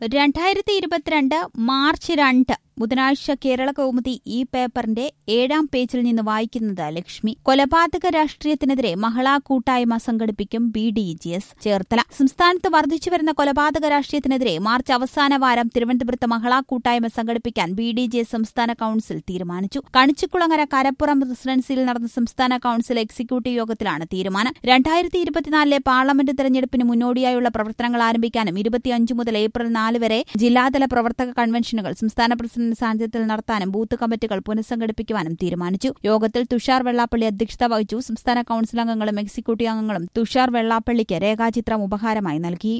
രണ്ടായിരത്തി ഇരുപത്തിരണ്ട് മാർച്ച് രണ്ട് ബുധനാഴ്ച കേരള കൗമുദി ഈ പേപ്പറിന്റെ ഏഴാം പേജിൽ നിന്ന് വായിക്കുന്നത് ലക്ഷ്മി കൊലപാതക രാഷ്ട്രീയത്തിനെതിരെ മഹിളാ കൂട്ടായ്മ സംഘടിപ്പിക്കും B D J S Cherthala സംസ്ഥാനത്ത് വർദ്ധിച്ചുവരുന്ന കൊലപാതക രാഷ്ട്രീയത്തിനെതിരെ മാർച്ച് അവസാന വാരം തിരുവനന്തപുരത്ത് മഹിളാ കൂട്ടായ്മ സംഘടിപ്പിക്കാൻ ബി ഡി ജി എസ് സംസ്ഥാന കൌൺസിൽ തീരുമാനിച്ചു കണിച്ചുകുളങ്ങര കരപ്പുറം റെസിഡൻസിയിൽ നടന്ന സംസ്ഥാന കൌൺസിൽ എക്സിക്യൂട്ടീവ് യോഗത്തിലാണ് തീരുമാനം രണ്ടായിരത്തി ഇരുപത്തിനാലിലെ പാർലമെന്റ് തെരഞ്ഞെടുപ്പിന് മുന്നോടിയായുള്ള പ്രവർത്തനങ്ങൾ ആരംഭിക്കാനും ഇരുപത്തിയഞ്ച് മുതൽ ഏപ്രിൽ നാല് വരെ ജില്ലാതല പ്രവർത്തക കൺവെൻഷനുകൾ സംസ്ഥാന പ്രസിഡന്റ് സാന്നിധ്യത്തിൽ നടത്താനും ബൂത്ത് കമ്മിറ്റികൾ പുനഃസംഘടിപ്പിക്കുവാനും തീരുമാനിച്ചു യോഗത്തിൽ തുഷാർ വെള്ളാപ്പള്ളി അധ്യക്ഷത വഹിച്ചു സംസ്ഥാന കൌൺസിൽ അംഗങ്ങളും എക്സിക്യൂട്ടീവ് അംഗങ്ങളും തുഷാർ വെള്ളാപ്പള്ളിക്ക് രേഖാചിത്രം ഉപഹാരമായി നൽകി